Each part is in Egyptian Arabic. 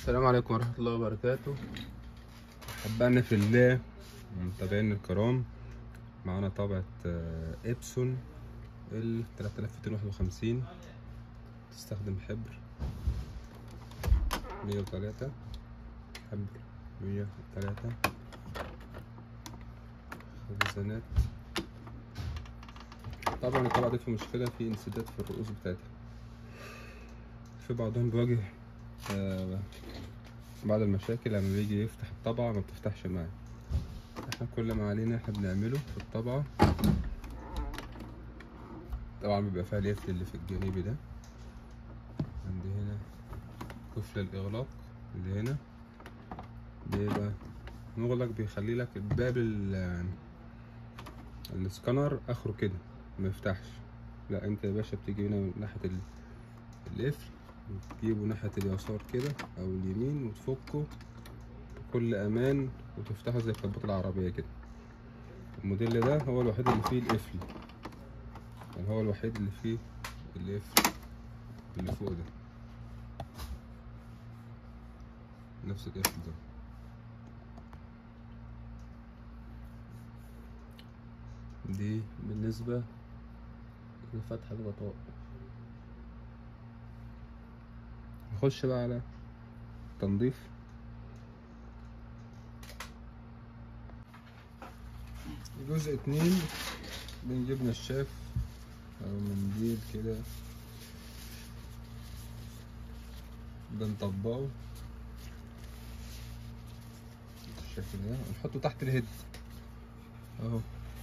السلام عليكم ورحمة الله وبركاته حبانا في الله متابعين الكرام معانا طابعة آه، إبسون ال 3251 تستخدم حبر 103 حبر 103 خزانات طبعا الطبعة دي في مشكلة في انسداد في الرؤوس بتاعتها في بعضهم بيواجه آه، بعض المشاكل لما بيجي يفتح الطبعة ما بتفتحش معاه احنا كل ما علينا احنا بنعمله في الطبعة طبعا بيبقى فيها القفل اللي في الجانبي ده عندي هنا قفل الإغلاق اللي هنا بيبقى مغلق بيخلي لك باب ال- السكانر اخره كده ما يفتحش لا انت يا باشا بتيجي هنا من ناحية ال- القفل وتجيبه ناحية اليسار كده أو اليمين وتفكه بكل أمان وتفتحه زي كبوت العربية كده الموديل ده هو الوحيد اللي فيه القفل يعني هو الوحيد اللي فيه القفل اللي فوق ده نفس القفل ده دي بالنسبة لفتح الغطاء نخش بقى على تنظيف جزء اتنين بنجيب نشاف او منديل كده بنطبقه بالشكل ده ونحطه تحت الهيد اهو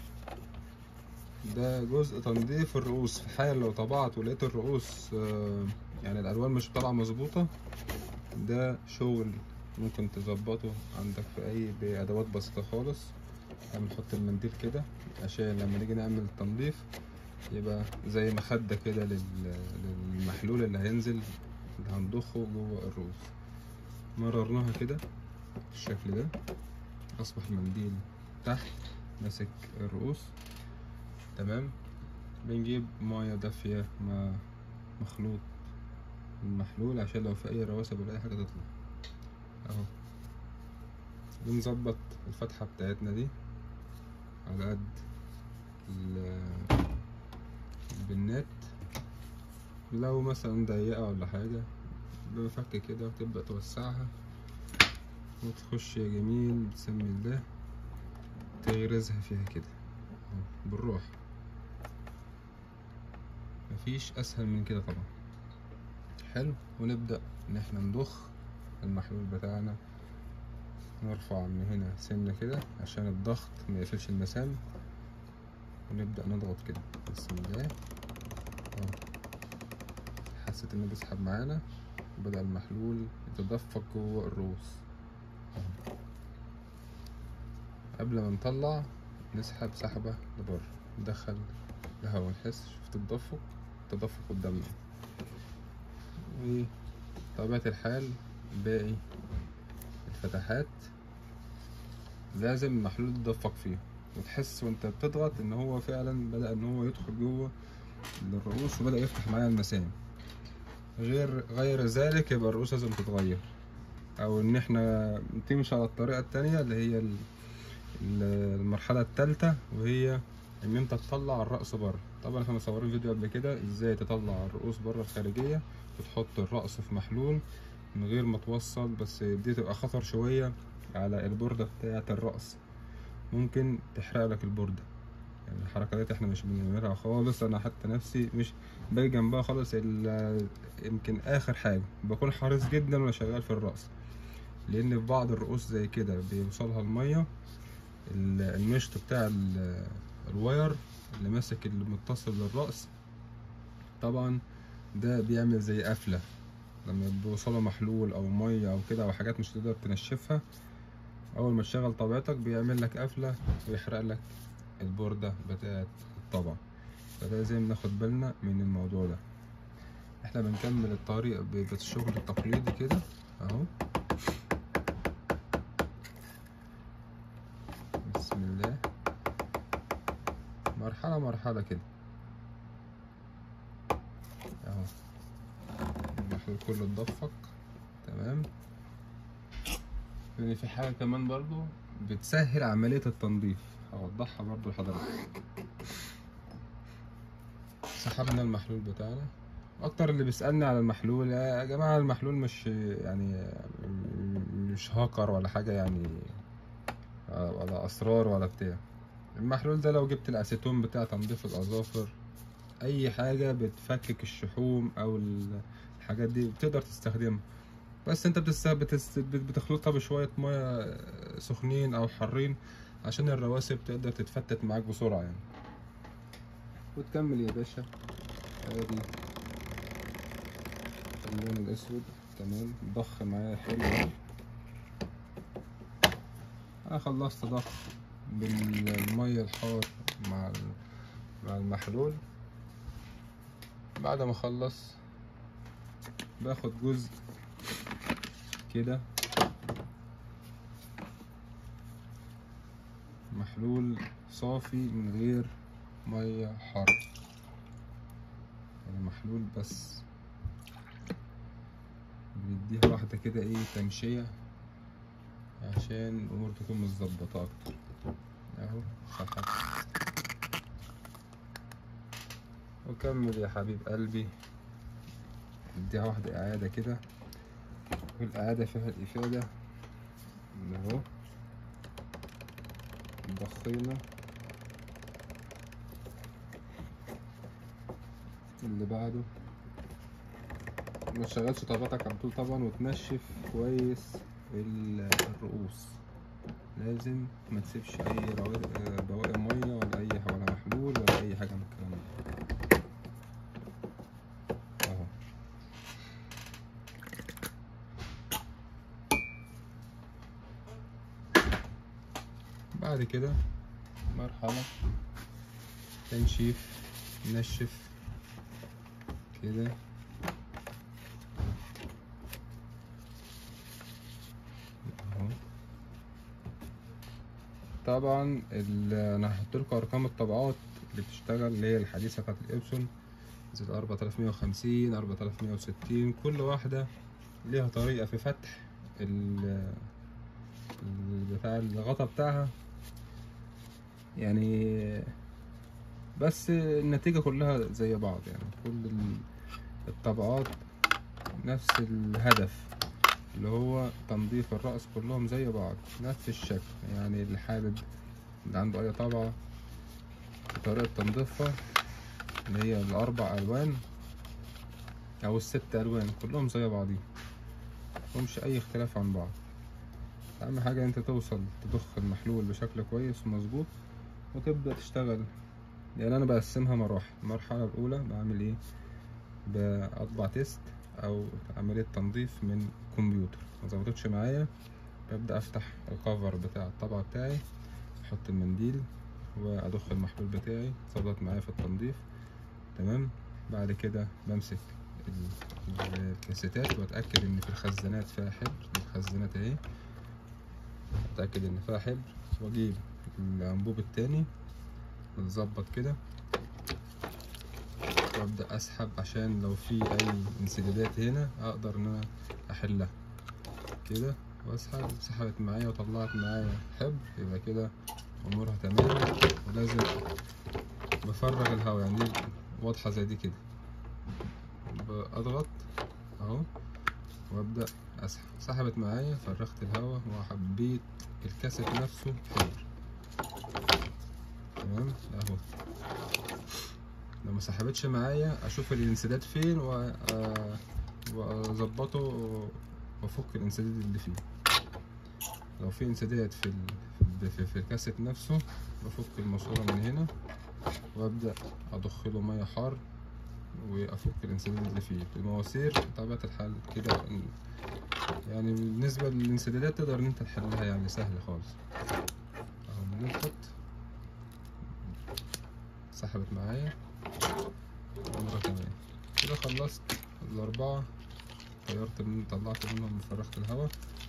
ده جزء تنظيف الرؤوس في حال لو طبعت ولقيت الرؤوس آه، يعني الالوان مش طالعه مظبوطه ده شغل ممكن تظبطه عندك في اي بادوات بسيطه خالص هنحط المنديل كده عشان لما نيجي نعمل التنظيف يبقى زي مخدة كده لل- للمحلول اللي هينزل اللي هنضخه جوه الرؤوس مررناها كده بالشكل ده اصبح المنديل تحت ماسك الرؤوس تمام بنجيب مية دافية مع مخلوط المحلول عشان لو في اي رواسب ولا اي حاجة تطلع اهو بنظبط الفتحة بتاعتنا دي على قد ال- البنات لو مثلا ضيقة ولا حاجة بفك كده وتبدأ توسعها وتخش يا جميل بسم الله تغرزها فيها كده أهو، بالروح مفيش اسهل من كده طبعا حلو ونبدأ ان احنا نضخ المحلول بتاعنا نرفع من هنا سنة كده عشان الضغط ما يقفلش المسام ونبدأ نضغط كده بسم الله اهو حسيت انه بيسحب معانا بدأ المحلول يتدفق جوه الرؤوس أهو. قبل ما نطلع نسحب سحبة لبره ندخل الهواء نحس شفت التدفق التدفق قدامنا وطبيعة الحال باقي الفتحات لازم المحلول يتدفق فيه وتحس وانت بتضغط ان هو فعلا بدأ ان هو يدخل جوه الرؤوس وبدأ يفتح معايا المسام غير غير ذلك يبقى الرؤوس لازم تتغير او ان احنا تمشي على الطريقة التانية اللي هي ال- ال- المرحلة التالتة وهي ان انت تطلع الرأس بره طبعا احنا مصورين فيديو قبل كده ازاي تطلع الرؤوس بره الخارجية وتحط الرأس في محلول من غير ما توصل بس دي تبقى خطر شوية على البوردة بتاعة الرأس ممكن تحرق لك البوردة يعني الحركة دي احنا مش بنعملها خالص انا حتى نفسي مش باجي جنبها خالص ال- يمكن اخر حاجة بكون حريص جدا وانا شغال في الرأس لان في بعض الرؤوس زي كده بيوصلها المية ال- المشط بتاع ال- الواير اللي ماسك اللي متصل للرأس طبعا ده بيعمل زي قفلة لما بيوصله محلول او مية او كده او حاجات مش تقدر تنشفها اول ما تشغل طبيعتك بيعمل لك قفلة ويحرق لك البوردة بتاعت الطبع فلازم ناخد بالنا من الموضوع ده احنا بنكمل الطريق ب- بالشغل التقليدي كده اهو بسم الله مرحلة مرحلة كده اهو المحلول كله اتدفق تمام لان في حاجه كمان برضو بتسهل عمليه التنظيف هوضحها برضو لحضرتك سحبنا المحلول بتاعنا اكتر اللي بيسالني على المحلول يا جماعه المحلول مش يعني مش هاكر ولا حاجه يعني ولا اسرار ولا بتاع المحلول ده لو جبت الاسيتون بتاع تنظيف الاظافر اي حاجه بتفكك الشحوم او الحاجات دي بتقدر تستخدمها بس انت بتست... بتست... بتخلطها بشويه ميه سخنين او حارين عشان الرواسب تقدر تتفتت معاك بسرعه يعني وتكمل يا باشا ادي اللون الاسود تمام ضخ معايا حلو اهو. انا خلصت ضخ بالميه الحار مع ال- مع المحلول بعد ما اخلص باخد جزء كده محلول صافي من غير ميه حار يعني محلول بس بنديها واحدة كده ايه تمشية عشان الأمور تكون متظبطة أكتر أهو سحبت وكمل يا حبيب قلبي نديها واحدة إعادة كده والإعادة فيها الإفادة إن أهو ضخينا اللي بعده ما تشغلش طبقتك على طول طبعا وتنشف كويس ال- الرؤوس لازم ما تسيبش اي روا- آه، بواقي ميه ولا اي ح- ولا محلول ولا اي حاجه من الكلام ده اهو بعد كده مرحله تنشيف نشف كده اهو طبعا ال- انا هحط لكم ارقام الطبعات اللي بتشتغل اللي هي الحديثه بتاعت الابسون زي 4150 4160 كل واحده ليها طريقه في فتح ال ال- بتاع الغطا بتاعها يعني بس النتيجة كلها زي بعض يعني كل ال- الطبقات نفس الهدف اللي هو تنظيف الرأس كلهم زي بعض نفس الشكل يعني اللي حابب اللي عنده أي طبعة طريقة تنظيفها اللي هي الأربع ألوان أو الست ألوان كلهم زي بعضيهم مفهمش أي اختلاف عن بعض أهم حاجة أنت توصل تضخ المحلول بشكل كويس ومظبوط وتبدأ تشتغل يعني انا بقسمها مراحل المرحله الاولى بعمل ايه باطبع تيست او عمليه تنظيف من كمبيوتر ما ظبطتش معايا ببدا افتح الكفر بتاع الطبعه بتاعي احط المنديل وادخل المحلول بتاعي ظبط معايا في التنظيف تمام بعد كده بمسك ال- الكاسيتات واتاكد ان في الخزانات فيها حبر دي الخزانات اهي اتاكد ان فيها حبر واجيب الانبوب التاني متظبط كده وابدا اسحب عشان لو في اي انسدادات هنا اقدر ان انا احلها كده واسحب سحبت معايا وطلعت معايا حبر يبقى كده امورها تمام ولازم بفرغ الهواء يعني دي واضحه زي دي كده بضغط اهو وابدا اسحب سحبت معايا فرغت الهواء وحبيت الكاسيت نفسه حبر تمام اهو لو ما سحبتش معايا اشوف الانسداد فين و آه، واظبطه وافك الانسداد اللي فيه لو في انسداد في ال... في, في, في الكاسيت نفسه بفك الماسوره من هنا وابدا اضخ له ميه حار وافك الانسداد اللي فيه المواسير بطبيعه الحال كده يعني بالنسبه للانسدادات تقدر ان انت تحلها يعني سهل خالص اهو بنضغط سحبت معايا مرة تمام كده خلصت الأربعة غيرت من طلعت منهم فرغت الهواء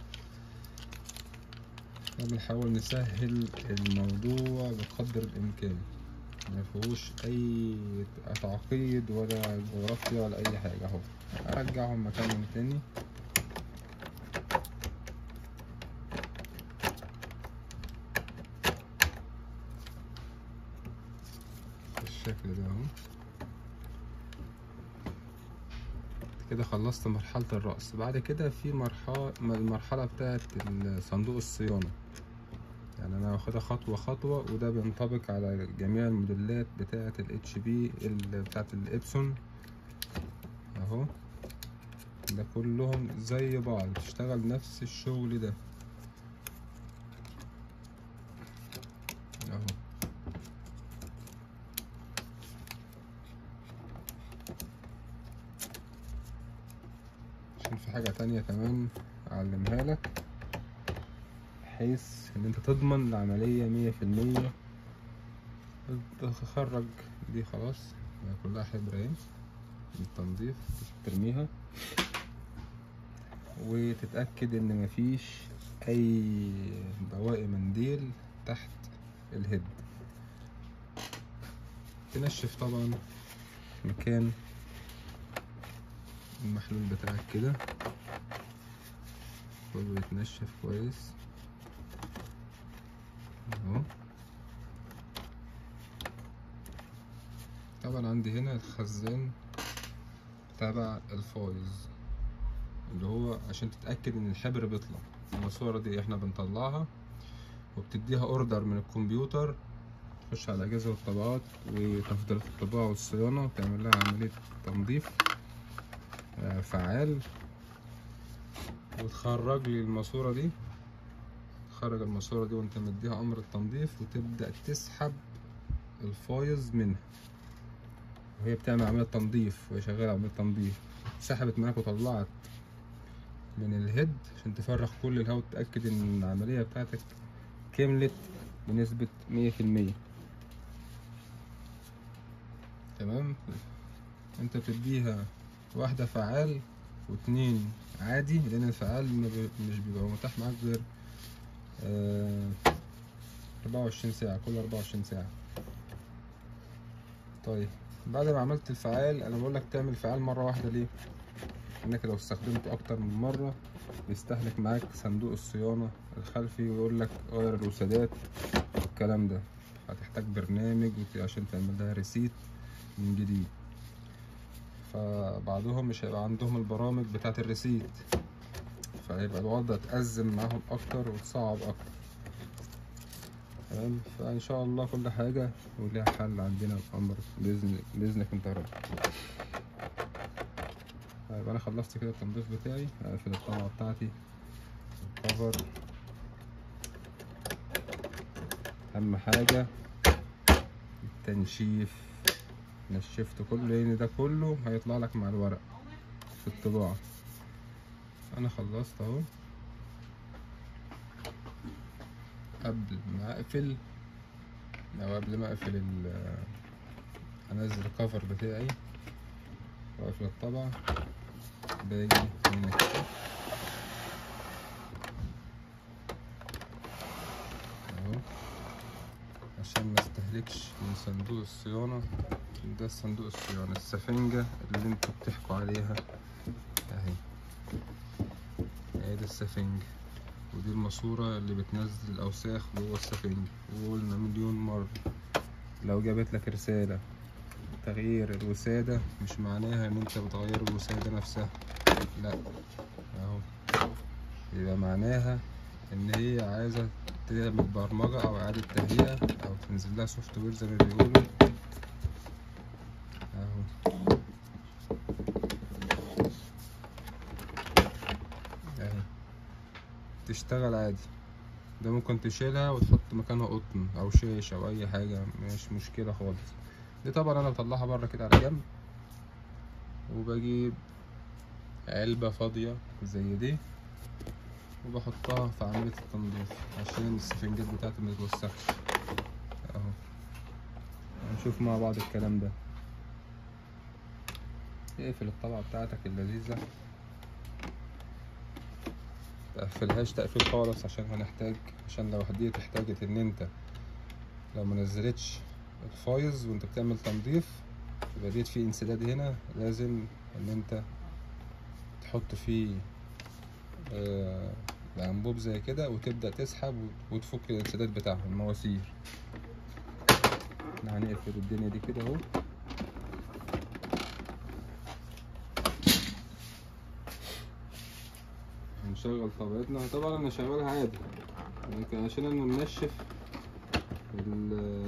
بنحاول نسهل الموضوع بقدر الإمكان ما فيهوش أي تعقيد ولا جغرافيا ولا أي حاجة أهو أرجعهم مكانهم تاني كده خلصت مرحلة الرأس بعد كده في مرحلة المرحلة بتاعت صندوق الصيانة يعني انا واخدها خطوة خطوة وده بينطبق على جميع الموديلات بتاعة ال HP ال- بتاعة الإبسون اهو ده كلهم زي بعض تشتغل نفس الشغل ده اهو عشان في حاجة تانية كمان أعلمها لك بحيث إن أنت تضمن العملية مية في المية تخرج دي خلاص هي كلها حبر اهي للتنظيف ترميها وتتأكد إن مفيش أي بواقي منديل تحت الهيد تنشف طبعا مكان المحلول بتاعك كده كله يتنشف كويس اهو طبعا عندي هنا الخزان تبع الفايز اللي هو عشان تتأكد ان الحبر بيطلع الماسورة دي احنا بنطلعها وبتديها اوردر من الكمبيوتر تخش على الاجهزة والطباعات وتفضل في الطباعة والصيانة وتعمل لها عملية تنظيف آه، فعال وتخرج لي الماسورة دي تخرج الماسورة دي وانت مديها امر التنظيف وتبدأ تسحب الفايز منها وهي بتعمل عملية تنظيف وهي شغالة عملية تنظيف سحبت معاك وطلعت من الهيد عشان تفرغ كل الهواء وتتأكد ان العملية بتاعتك كملت بنسبة مية في المية تمام انت بتديها واحدة فعال واتنين عادي لأن الفعال ما بي- مش بيبقى متاح معاك غير أربعة وعشرين ساعة كل أربعة وعشرين ساعة طيب بعد ما عملت الفعال أنا بقولك تعمل فعال مرة واحدة ليه؟ إنك لو استخدمته أكتر من مرة بيستهلك معاك صندوق الصيانة الخلفي ويقولك غير الوسادات والكلام ده هتحتاج برنامج وت- عشان تعمل لها ريسيت من جديد فبعضهم مش هيبقى عندهم البرامج بتاعة الريسيت فهيبقى الوضع تأزم معاهم أكتر وتصعب أكتر تمام فإن شاء الله كل حاجة وليها حل عندنا الأمر بإذن بإذنك أنت يا رب طيب أنا خلصت كده التنظيف بتاعي هقفل الطبعة بتاعتي الكفر أهم حاجة التنشيف نشفت كله لأن ده كله هيطلع لك مع الورق في الطباعة أنا خلصت أهو قبل ما أقفل أو قبل ما أقفل ال أنزل الكفر بتاعي وأقفل الطبعة باجي هنا كده أهو عشان ما استهلكش من صندوق الصيانة ده صندوق الصيانة السفنجة اللي انتوا بتحكوا عليها اهي اهي ده السفنج ودي الماسورة اللي بتنزل الأوساخ جوه السفنج وقلنا مليون مرة لو جابت لك رسالة تغيير الوسادة مش معناها ان انت بتغير الوسادة نفسها لا اهو يبقى معناها ان هي عايزة تعمل برمجة او اعادة تهيئة او تنزل لها سوفت وير زي ما بيقولوا اهو اهي تشتغل عادي ده ممكن تشيلها وتحط مكانها قطن او شيش او اي حاجة مش مشكلة خالص دي طبعا انا بطلعها بره كده على جنب وبجيب علبة فاضية زي دي وبحطها في عملية التنظيف عشان السفنجات بتاعتي ما تتوسخش اهو هنشوف مع بعض الكلام ده اقفل الطبعة بتاعتك اللذيذة تقفلهاش تقفيل خالص عشان هنحتاج عشان لو دي احتاجت ان انت لو ما نزلتش الفايز وانت بتعمل تنظيف يبقى ديت في انسداد هنا لازم ان انت تحط فيه آه، الانبوب زي كده وتبدأ تسحب وت- وتفك الانسداد بتاعهم المواسير احنا هنقفل الدنيا دي كده اهو هنشغل طبقتنا طبعا انا شغالها عادي لكن عشان انا منشف ال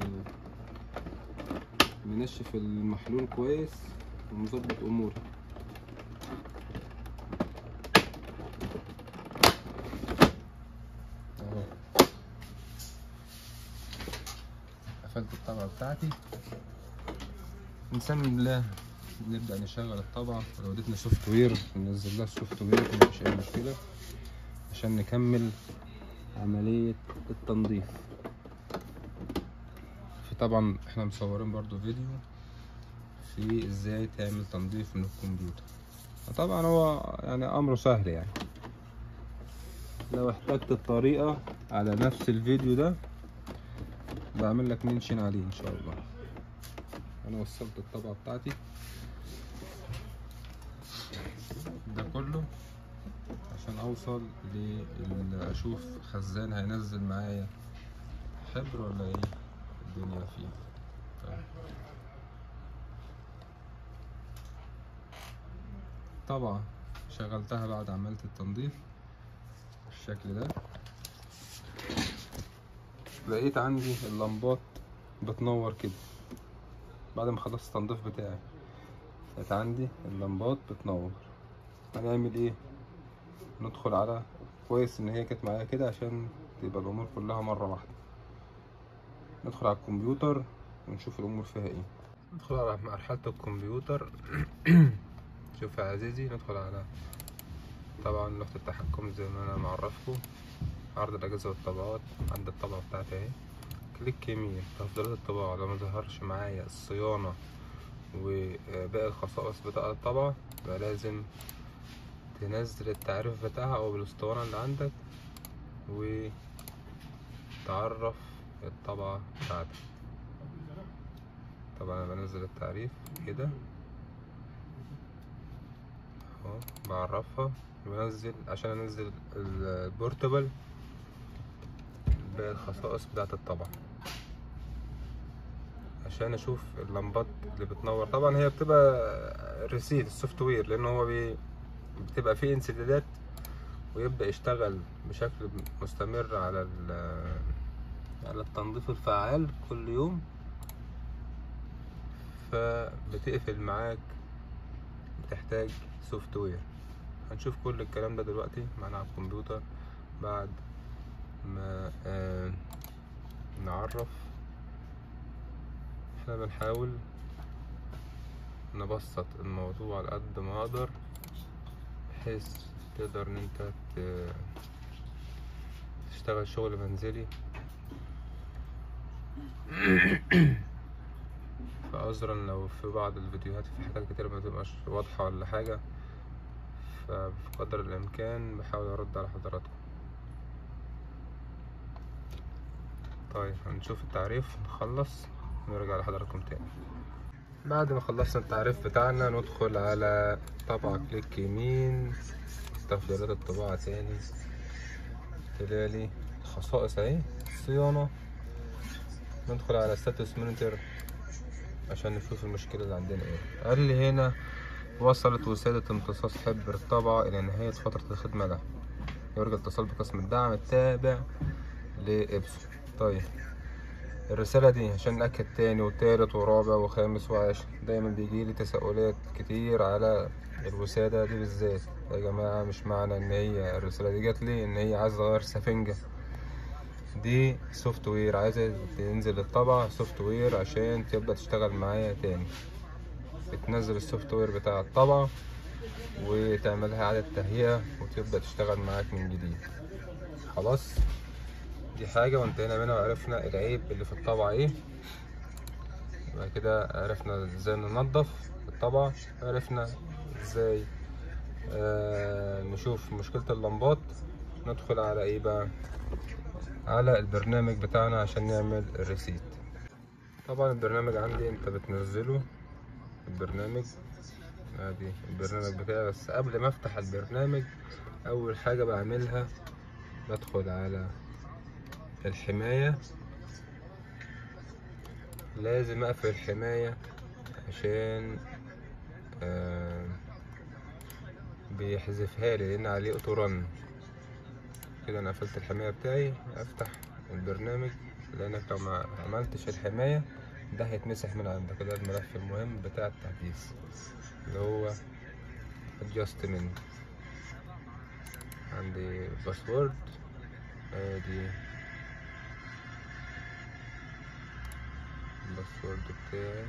منشف المحلول كويس ومظبط اموري اهو قفلت الطبقة بتاعتي نسمي الله نبدأ نشغل الطبعة لو اديتنا سوفت وير ننزل لها السوفت وير مفيش أي مشكلة عشان نكمل عملية التنظيف في طبعا احنا مصورين برضو فيديو في ازاي تعمل تنظيف من الكمبيوتر طبعا هو يعني امره سهل يعني لو احتجت الطريقة على نفس الفيديو ده بعمل لك منشن عليه ان شاء الله انا وصلت الطبعة بتاعتي ده كله عشان اوصل ل اشوف خزان هينزل معايا حبر ولا ايه الدنيا فيه طيب. طبعا شغلتها بعد عملت التنظيف بالشكل ده لقيت عندي اللمبات بتنور كده بعد ما خلصت التنظيف بتاعي لقيت عندي اللمبات بتنور هنعمل ايه ندخل على كويس ان هي كانت معايا كده عشان تبقى الامور كلها مره واحده ندخل على الكمبيوتر ونشوف الامور فيها ايه ندخل على مرحله الكمبيوتر شوف يا عزيزي ندخل على طبعا لوحة التحكم زي ما انا معرفكم عرض الاجهزه والطبقات عند الطبقه بتاعتي اهي كليك يمين تفضيلات الطباعة لو مظهرش معايا الصيانة وباقي الخصائص بتاع الطبعة يبقى لازم تنزل التعريف بتاعها او بالاسطوانة اللي عندك وتعرف الطبعة بتاعتك طبعا انا بنزل التعريف كده اهو بعرفها بنزل عشان انزل البورتبل بالخصائص بتاعت الطبعة عشان اشوف اللمبات اللي بتنور طبعا هي بتبقى ريسيت السوفت وير لان هو بي بتبقى فيه انسدادات ويبدأ يشتغل بشكل مستمر على على التنظيف الفعال كل يوم فبتقفل معاك بتحتاج سوفت وير هنشوف كل الكلام ده دلوقتي معانا على الكمبيوتر بعد ما آه نعرف احنا بنحاول نبسط الموضوع على قد ما اقدر بحيث تقدر ان انت تشتغل شغل منزلي فعذرا لو في بعض الفيديوهات في حاجات كتير ما تبقاش واضحة ولا حاجة فبقدر الامكان بحاول ارد على حضراتكم طيب هنشوف التعريف نخلص ونرجع لحضراتكم تاني بعد ما خلصنا التعريف بتاعنا ندخل على طبعة كليك يمين تفضيلات الطباعة تاني تلالي خصائص اهي صيانة ندخل على ستاتس مونيتور عشان نشوف المشكلة اللي عندنا ايه قال لي هنا وصلت وسادة امتصاص حبر الطبعة إلى نهاية فترة الخدمة له يرجى الاتصال بقسم الدعم التابع لإبسو طيب الرسالة دي عشان نأكد تاني وتالت ورابع وخامس وعاشر دايما بيجيلي تساؤلات كتير على الوسادة دي بالذات يا جماعة مش معنى إن هي الرسالة دي جات لي إن هي عايزة تغير سفنجة دي سوفت وير عايزة تنزل الطبعة سوفت وير عشان تبدأ تشتغل معايا تاني بتنزل السوفت وير بتاع الطبعة وتعملها إعادة تهيئة وتبدأ تشتغل معاك من جديد خلاص دي حاجة وانتهينا منها وعرفنا العيب اللي في الطبعة ايه يبقى كده عرفنا ازاي ننضف الطبعة عرفنا ازاي آه نشوف مشكلة اللمبات ندخل على ايه بقى على البرنامج بتاعنا عشان نعمل الريسيت طبعا البرنامج عندي انت بتنزله البرنامج ادي البرنامج بتاعي بس قبل ما افتح البرنامج اول حاجة بعملها بدخل على الحماية لازم اقفل الحماية عشان آه بيحذفها لي لان عليه اوتورن كده انا قفلت الحماية بتاعي افتح البرنامج لانك لو ما عملتش الحماية ده هيتمسح من عندك ده الملف المهم بتاع التحديث اللي هو adjustment عندي باسورد ادي الباسورد بتاعي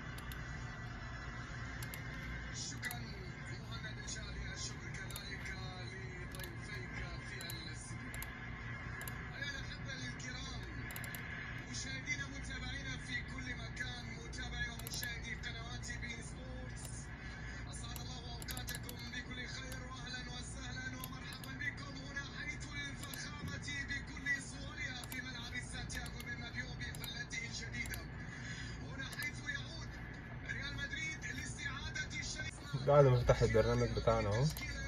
شكرا مهند الجالي الشكر كذلك لضيفيك في الاستديو أيها الأحبة الكرام مشاهدينا متابعينا في كل مكان متابعي ومشاهدي قنوات بين سبورتس أسعد الله أوقاتكم بكل خير وأهلا وسهلا ومرحبا بكم هنا حيث الفخامة بكل صورها في ملعب سانتياغو برنابيو بفلته الجديدة هنا حيث يعود ريال مدريد لاستعادة الشيء بعد ما فتح البرنامج بتاعنا اهو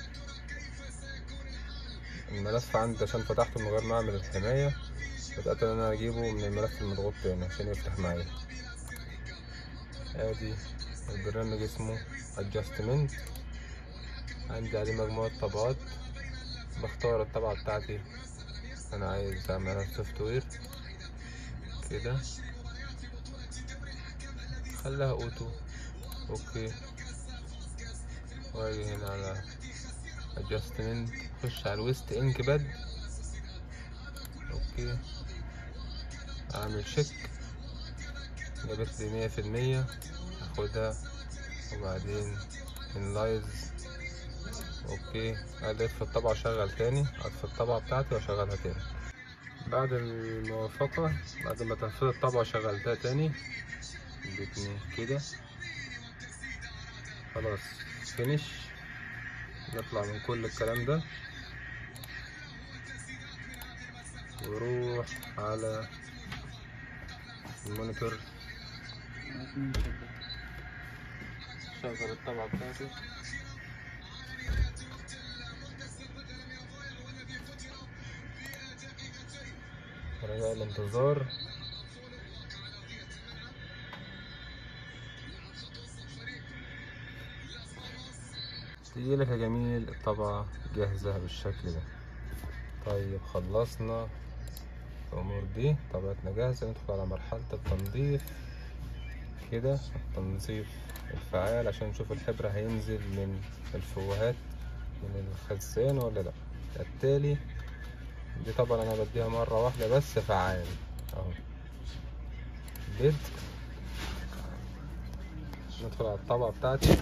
الملف عندي عشان فتحته من غير ما اعمل الحماية بدأت ان انا اجيبه من الملف المضغوط تاني عشان يفتح معايا ادي البرنامج اسمه adjustment عندي عليه مجموعة طبقات بختار الطبعة بتاعتي انا عايز اعملها سوفت وير كده خليها اوتو اوكي واجي هنا على adjustment خش على الويست انك باد اوكي اعمل شيك جابت لي مية في المية اخدها وبعدين انلايز اوكي قلت في الطبعة اشغل تاني اطفي الطبعة بتاعتي واشغلها تاني بعد الموافقة بعد ما تنفذت الطبعة شغلتها تاني ادتني كده خلاص فينيش نطلع من كل الكلام ده وروح على المونيتور شغل الطبعة بتاعتي رجاء الانتظار تيجي لك يا جميل الطبعة جاهزة بالشكل ده طيب خلصنا الأمور دي طبعتنا جاهزة ندخل على مرحلة التنظيف كده التنظيف الفعال عشان نشوف الحبر هينزل من الفوهات من الخزان ولا لأ بالتالي دي طبعا أنا بديها مرة واحدة بس فعال أهو بدء ندخل على الطبقة بتاعتي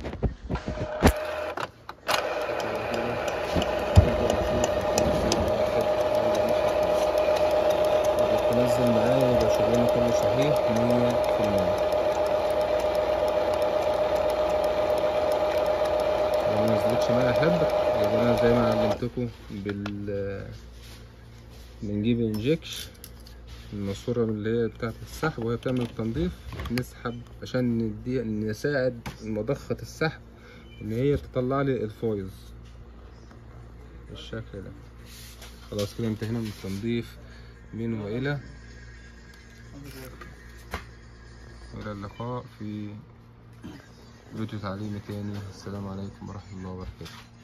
تنزل معايا يبقى شغلنا كله صحيح مية في المية لو منزلتش معايا حبر يبقى انا زي ما علمتكم بال بنجيب انجكش الماسورة اللي هي بتاعة السحب وهي بتعمل التنظيف نسحب عشان ندي نساعد مضخة السحب ان هي تطلع لي الفويز بالشكل ده خلاص كده انتهينا من التنظيف من والى والى اللقاء في فيديو تعليمي تاني السلام عليكم ورحمة الله وبركاته